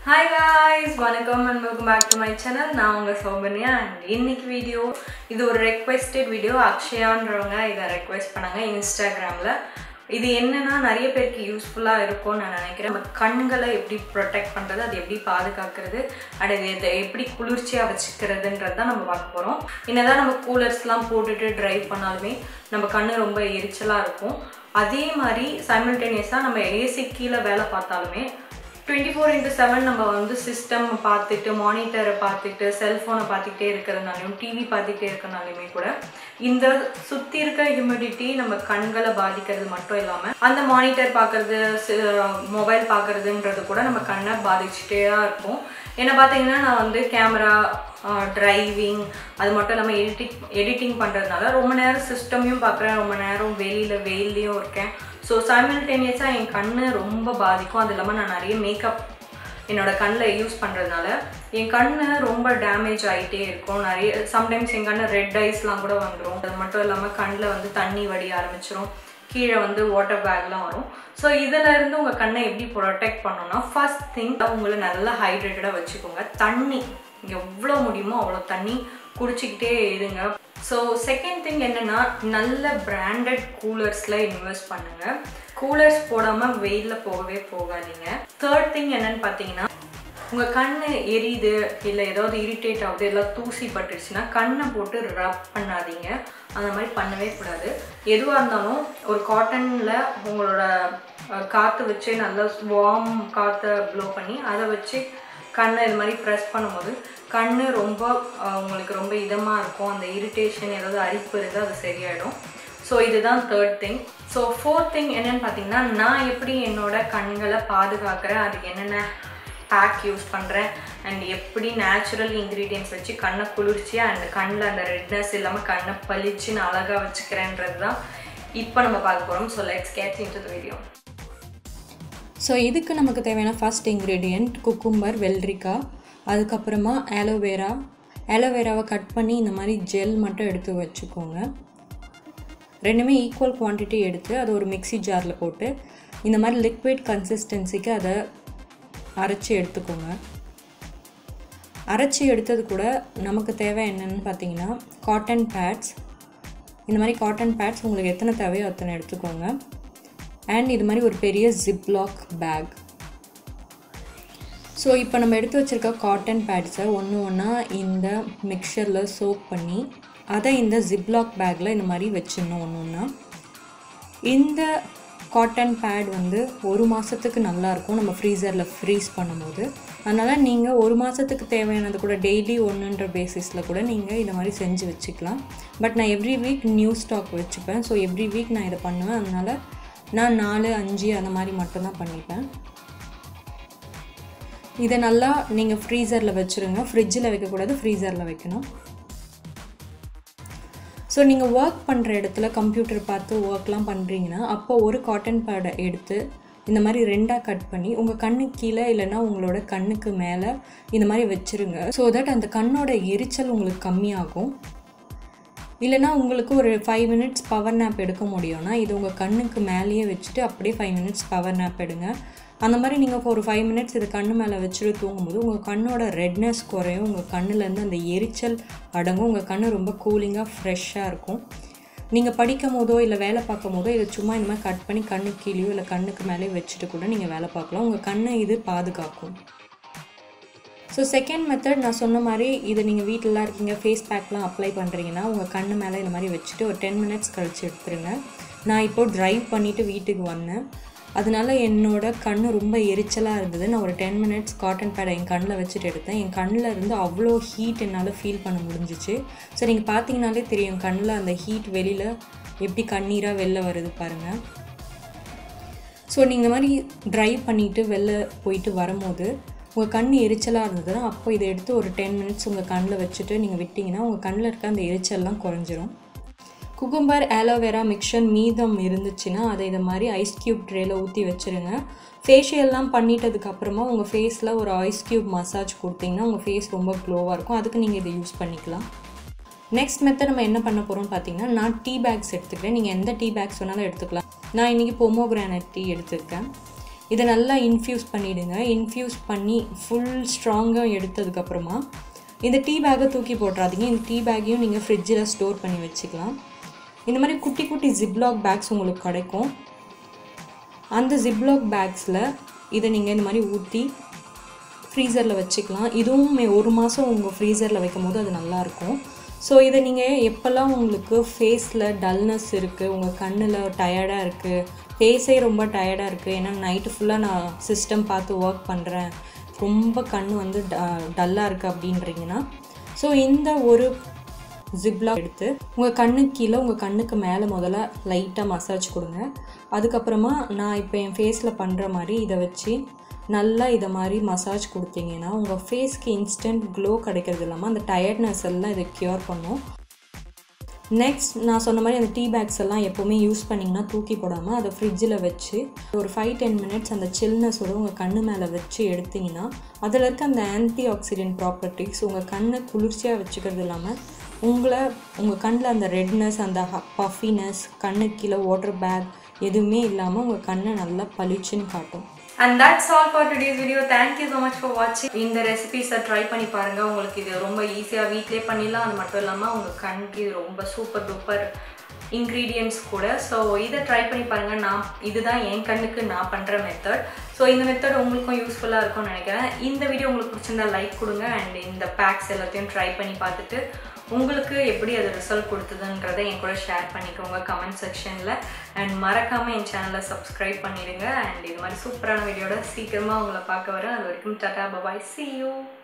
hi guys வணக்கம் and welcome back to my channel நான் உங்கள் சௌகன்யா அண்ட் இன்னைக்கு வீடியோ இது ஒரு ரெக்வெஸ்டட் வீடியோ அக்ஷயான்றவங்க இதை ரெக்வெஸ்ட் பண்ணாங்க இன்ஸ்டாகிராமில் இது என்னன்னா நிறைய பேருக்கு யூஸ்ஃபுல்லாக இருக்கும்னு நான் நினைக்கிறேன் நம்ம கண்களை எப்படி ப்ரொடெக்ட் பண்ணுறது அது எப்படி பாதுகாக்கிறது அண்ட் இது இதை எப்படி குளிர்ச்சியாக வச்சுக்கிறதுன்றது தான் நம்ம பார்க்க போகிறோம் என்னதான் நம்ம கூலர்ஸ்லாம் போட்டுட்டு ட்ரைவ் பண்ணாலுமே நம்ம கண்ணு ரொம்ப எரிச்சலாக இருக்கும் அதே மாதிரி சைமல்டேனியஸாக நம்ம ஏசி கீழே வேலை பார்த்தாலுமே டுவெண்ட்டி ஃபோர் இன்ட்டு செவன் நம்ம வந்து சிஸ்டம் பார்த்துட்டு மானிட்டரை பார்த்துட்டு செல்ஃபோனை பார்த்துக்கிட்டே இருக்கிறதுனாலையும் டிவி பார்த்துக்கிட்டே இருக்கிறனாலையுமே கூட இந்த சுற்றி இருக்க ஹியூமிடிட்டி நம்ம கண்களை பாதிக்கிறது மட்டும் இல்லாமல் அந்த மானிட்டர் பார்க்குறது மொபைல் பார்க்குறதுன்றது கூட நம்ம கண்ணை பாதிச்சுட்டே தான் இருக்கும் என்ன பார்த்தீங்கன்னா நான் வந்து கேமரா டிரைவிங் அது மட்டும் இல்லாமல் எடிட்டிங் எடிட்டிங் பண்ணுறதுனால ரொம்ப நேரம் சிஸ்டமையும் பார்க்குறேன் ரொம்ப நேரம் வெளியில் வெயிலையும் இருக்கேன் ஸோ சைமல்டேனியஸாக என் கண் ரொம்ப பாதிக்கும் அது இல்லாமல் நான் நிறைய மேக்கப் என்னோட கண்ணில் யூஸ் பண்ணுறதுனால என் கண் ரொம்ப டேமேஜ் ஆகிட்டே இருக்கும் நிறைய சம்டைம்ஸ் என் கண் ரெட் ஐஸ்லாம் கூட வந்துடும் அது மட்டும் இல்லாமல் கண்ணில் வந்து தண்ணி வடிய ஆரம்பிச்சிரும் கீழே வந்து வாட்டர் பேக்லாம் வரும் ஸோ இதில் இருந்து உங்கள் கண்ணை எப்படி ப்ரொடெக்ட் பண்ணணும்னா ஃபர்ஸ்ட் திங் உங்களை நல்லா ஹைட்ரேட்டடாக வச்சுக்கோங்க தண்ணி எவ்வளோ முடியுமோ அவ்வளோ தண்ணி குடிச்சிக்கிட்டே இருங்க ஸோ செகண்ட் திங் என்னென்னா நல்ல பிராண்டட் கூலர்ஸில் இன்வெஸ்ட் பண்ணுங்கள் கூலர்ஸ் போடாமல் வெயிலில் போகவே போகாதீங்க தேர்ட் திங் என்னன்னு பார்த்தீங்கன்னா உங்கள் கண் எரியுது இல்லை ஏதாவது இரிட்டேட் ஆகுது இல்லை தூசி பட்டுருச்சுன்னா கண்ணை போட்டு ரப் பண்ணாதீங்க அந்த மாதிரி பண்ணவே கூடாது எதுவாக இருந்தாலும் ஒரு காட்டனில் உங்களோட காற்று வச்சு நல்லா வார்ம் காற்றை ப்ளோ பண்ணி அதை வச்சு கண்ணை இது மாதிரி ப்ரெஸ் பண்ணும்போது கண் ரொம்ப உங்களுக்கு ரொம்ப இதமாக இருக்கும் அந்த இரிட்டேஷன் ஏதாவது அரிப்பு இருந்தால் அது சரியாயிடும் ஸோ இதுதான் third thing so fourth thing என்னென்னு பார்த்தீங்கன்னா நான் எப்படி என்னோட கண்களை பாதுகாக்கிறேன் அதுக்கு என்னென்ன பேக் யூஸ் பண்ணுறேன் அண்ட் எப்படி நேச்சுரல் இன்க்ரீடியன்ஸ் வச்சு கண்ணை குளிர்ச்சியாக அண்ட் கண்ணில் அந்த ரெட்னஸ் இல்லாமல் கண்ணை பளிச்சுன்னு அழகாக வச்சுக்கிறேன்றது தான் இப்போ நம்ம பார்க்க போகிறோம் so let's get into video so இதுக்கு நமக்கு தேவையான ஃபஸ்ட் இன்க்ரீடியண்ட் குக்கும்பர் வெள்ளரிக்காய் அதுக்கப்புறமா ஆலோவேரா ஆலோவேராவை கட் பண்ணி இந்த மாதிரி ஜெல் மட்டும் எடுத்து வச்சுக்கோங்க ரெண்டுமே ஈக்குவல் குவான்டிட்டி எடுத்து அதை ஒரு மிக்சி ஜாரில் போட்டு இந்த மாதிரி லிக்விட் கன்சிஸ்டன்சிக்கு அதை அரைச்சி எடுத்துக்கோங்க அரைச்சி எடுத்தது கூட நமக்கு தேவை என்னென்னு பார்த்தீங்கன்னா காட்டன் பேட்ஸ் இந்த மாதிரி காட்டன் பேட்ஸ் உங்களுக்கு எத்தனை தேவையோ அத்தனை எடுத்துக்கோங்க அண்ட் இது மாதிரி ஒரு பெரிய ஜிப்லாக் பேக் ஸோ இப்போ நம்ம எடுத்து வச்சுருக்க காட்டன் பேட்ஸை ஒன்று ஒன்றா இந்த மிக்சரில் சோப் பண்ணி அதை இந்த ஜிப்லாக் பேக்கில் இந்த மாதிரி வச்சிடணும் ஒன்று ஒன்றா இந்த காட்டன் பேட் வந்து ஒரு மாதத்துக்கு நல்லாயிருக்கும் நம்ம ஃப்ரீசரில் ஃப்ரீஸ் பண்ணும்போது அதனால் நீங்கள் ஒரு மாதத்துக்கு தேவையானது கூட டெய்லி ஒன்றுன்ற பேசிஸில் கூட நீங்கள் இதை மாதிரி செஞ்சு வச்சுக்கலாம் பட் நான் எவ்ரி வீக் நியூ ஸ்டாக் வச்சுப்பேன் ஸோ எவ்ரி வீக் நான் இதை பண்ணுவேன் அதனால் நான் நாலு அஞ்சு அந்த மாதிரி மட்டும்தான் பண்ணிப்பேன் இதை நல்லா நீங்கள் ஃப்ரீசரில் வச்சுருங்க ஃப்ரிட்ஜில் வைக்கக்கூடாது ஃப்ரீசரில் வைக்கணும் ஸோ நீங்கள் ஒர்க் பண்ணுற இடத்துல கம்ப்யூட்டர் பார்த்து ஒர்க்லாம் பண்ணுறீங்கன்னா அப்போ ஒரு காட்டன் பேடை எடுத்து இந்த மாதிரி ரெண்டாக கட் பண்ணி உங்கள் கண்ணுக்கு கீழே இல்லைன்னா உங்களோட கண்ணுக்கு மேலே இந்த மாதிரி வச்சுருங்க ஸோ தட் அந்த கண்ணோட எரிச்சல் உங்களுக்கு கம்மியாகும் இல்லைனா உங்களுக்கு ஒரு ஃபைவ் மினிட்ஸ் பவர் நேப் எடுக்க முடியும்னா இது உங்கள் கண்ணுக்கு மேலேயே வச்சுட்டு அப்படியே ஃபைவ் மினிட்ஸ் பவர் நேப் எடுங்க அந்த மாதிரி நீங்கள் ஒரு ஃபைவ் மினிட்ஸ் இது கண்ணு மேலே வச்சுட்டு தூங்கும்போது உங்கள் கண்ணோட ரெட்னஸ் குறையும் உங்கள் கண்ணுலேருந்து அந்த எரிச்சல் அடங்கும் உங்கள் கண் ரொம்ப கூலிங்காக ஃப்ரெஷ்ஷாக இருக்கும் நீங்கள் படிக்கும் போதோ இல்லை வேலை பார்க்கும் போதோ இதை சும்மா இந்த மாதிரி கட் பண்ணி கண்ணு கீழேயோ இல்லை கண்ணுக்கு மேலேயோ வச்சுட்டு கூட நீங்கள் வேலை பார்க்கலாம் உங்கள் கண்ணை இது பாதுகாக்கும் ஸோ செகண்ட் மெத்தட் நான் சொன்ன மாதிரி இதை நீங்கள் வீட்டிலலாம் இருக்கீங்க ஃபேஸ் பேக்லாம் அப்ளை பண்ணுறீங்கன்னா உங்கள் கண்ணு மேலே இந்த மாதிரி வச்சுட்டு ஒரு டென் மினிட்ஸ் கழிச்சு எடுத்துருங்க நான் இப்போது ட்ரைவ் பண்ணிவிட்டு வீட்டுக்கு வந்தேன் அதனால என்னோட கண் ரொம்ப எரிச்சலாக இருந்தது நான் ஒரு டென் மினிட்ஸ் காட்டன் பேடை என் கண்ணில் வச்சுட்டு எடுத்தேன் என் கண்ணில் இருந்து அவ்வளோ ஹீட் என்னால் ஃபீல் பண்ண முடிஞ்சிச்சு ஸோ நீங்கள் பார்த்தீங்கனாலே தெரியும் கண்ணில் அந்த ஹீட் வெளியில் எப்படி கண்ணீராக வெளில வருது பாருங்கள் ஸோ நீங்கள் இந்த மாதிரி ட்ரைவ் பண்ணிவிட்டு வெளில போயிட்டு வரும்போது உங்கள் கண் எரிச்சலாக இருந்ததுன்னா அப்போ இதை எடுத்து ஒரு டென் மினிட்ஸ் உங்கள் கண்ணில் வச்சுட்டு நீங்கள் விட்டிங்கன்னா உங்கள் கண்ணில் இருக்க அந்த எரிச்சல்லாம் குறைஞ்சிரும் குகும்பர் ஆலோவேரா மிக்சர் மீதம் இருந்துச்சுன்னா அதை இதை மாதிரி ஐஸ் க்யூப் ட்ரேயில் ஊற்றி வச்சுருங்க ஃபேஷியல்லாம் பண்ணிட்டதுக்கப்புறமா உங்கள் ஃபேஸில் ஒரு ஐஸ் க்யூப் மசாஜ் கொடுத்தீங்கன்னா உங்கள் ஃபேஸ் ரொம்ப க்ளோவாக இருக்கும் அதுக்கு நீங்கள் இதை யூஸ் பண்ணிக்கலாம் நெக்ஸ்ட் மெத்தட் நம்ம என்ன பண்ண போகிறோம்னு பார்த்தீங்கன்னா நான் டீ பேக்ஸ் எடுத்துக்கிறேன் நீங்கள் எந்த டீ பேக்ஸ் வேணாலும் எடுத்துக்கலாம் நான் இன்றைக்கி பொமோகிரானட் டீ எடுத்துருக்கேன் இதை நல்லா இன்ஃப்யூஸ் பண்ணிவிடுங்க இன்ஃப்யூஸ் பண்ணி ஃபுல் ஸ்ட்ராங்காக எடுத்ததுக்கப்புறமா இந்த டீ பேக்கை தூக்கி போட்டுறாதீங்க இந்த டீ பேக்கையும் நீங்கள் ஃப்ரிட்ஜில் ஸ்டோர் பண்ணி வச்சுக்கலாம் இந்த மாதிரி குட்டி குட்டி ஜிப்லாக் பேக்ஸ் உங்களுக்கு கிடைக்கும் அந்த ஜிப்லாக் பேக்ஸில் இதை நீங்கள் இந்த மாதிரி ஊற்றி ஃப்ரீசரில் வச்சுக்கலாம் இதுவும் மே- ஒரு மாதம் உங்கள் ஃப்ரீசரில் வைக்கும் போது அது நல்லாயிருக்கும் ஸோ இதை நீங்கள் எப்போல்லாம் உங்களுக்கு ஃபேஸில் டல்னஸ் இருக்குது உங்கள் கண்ணில் டயர்டாக இருக்குது ஃபேஸே ரொம்ப டயர்டாக இருக்குது ஏன்னா நைட்டு ஃபுல்லாக நான் சிஸ்டம் பார்த்து ஒர்க் பண்ணுறேன் ரொம்ப கண் வந்து டல்லாக இருக்குது அப்படின்றீங்கன்னா ஸோ இந்த ஒரு ஜிப்லா எடுத்து உங்கள் கண்ணுக்கு கீழே உங்கள் கண்ணுக்கு மேலே முதல்ல லைட்டாக மசாஜ் கொடுங்க அதுக்கப்புறமா நான் இப்போ என் ஃபேஸில் பண்ணுற மாதிரி இதை வச்சு நல்லா இதை மாதிரி மசாஜ் கொடுத்தீங்கன்னா உங்கள் ஃபேஸ்க்கு இன்ஸ்டன்ட் க்ளோ கிடைக்கிறது இல்லாமல் அந்த டயர்ட்னஸ் எல்லாம் இதை க்யூர் பண்ணும் நெக்ஸ்ட் நான் சொன்ன மாதிரி அந்த டீ பேக்ஸ் எல்லாம் எப்போவுமே யூஸ் பண்ணிங்கன்னா தூக்கி போடாமல் அதை ஃப்ரிட்ஜில் வச்சு ஒரு ஃபைவ் டென் மினிட்ஸ் அந்த சில்னஸோட உங்கள் கண்ணு மேலே வச்சு எடுத்தீங்கன்னா அதில் இருக்க அந்த ஆன்டி ஆக்சிடென்ட் ப்ராப்பர்ட்டிஸ் உங்கள் கண்ணை குளிர்ச்சியாக வச்சுக்கிறது இல்லாமல் உங்களை உங்கள் கண்ணில் அந்த ரெட்னஸ் அந்த பஃபினஸ் கண்ணுக்கு கீழே வாட்டர் பேக் எதுவுமே இல்லாமல் உங்கள் கண்ணை நல்லா பளிச்சுன்னு காட்டும் and that's all for today's video thank you so much for வாட்சிங் இந்த ரெசிபிஸை ட்ரை பண்ணி பாருங்கள் உங்களுக்கு இது ரொம்ப ஈஸியாக வீட்டிலே பண்ணிடலாம் அது மட்டும் இல்லாமல் உங்கள் கண்ணுக்கு இது ரொம்ப சூப்பர் டூப்பர் இன்க்ரீடியன்ட்ஸ் கூட ஸோ இதை ட்ரை பண்ணி பாருங்கள் நான் இதுதான் என் கண்ணுக்கு நான் பண்ணுற மெத்தட் ஸோ இந்த மெத்தட் உங்களுக்கும் யூஸ்ஃபுல்லாக இருக்கும்னு நினைக்கிறேன் இந்த வீடியோ உங்களுக்கு பிடிச்சிருந்தா லைக் கொடுங்க அண்ட் இந்த பேக்ஸ் எல்லாத்தையும் ட்ரை பண்ணி பார்த்துட்டு உங்களுக்கு எப்படி அது ரிசல்ட் கொடுத்ததுன்றதை என் கூட ஷேர் பண்ணிக்கோங்க கமெண்ட் செக்ஷனில் அண்ட் மறக்காமல் என் சேனலை சப்ஸ்கிரைப் பண்ணிடுங்க அண்ட் இது மாதிரி சூப்பரான வீடியோட சீக்கிரமாக உங்களை பார்க்க வரேன் அது வரைக்கும் டாடா பபாய் see you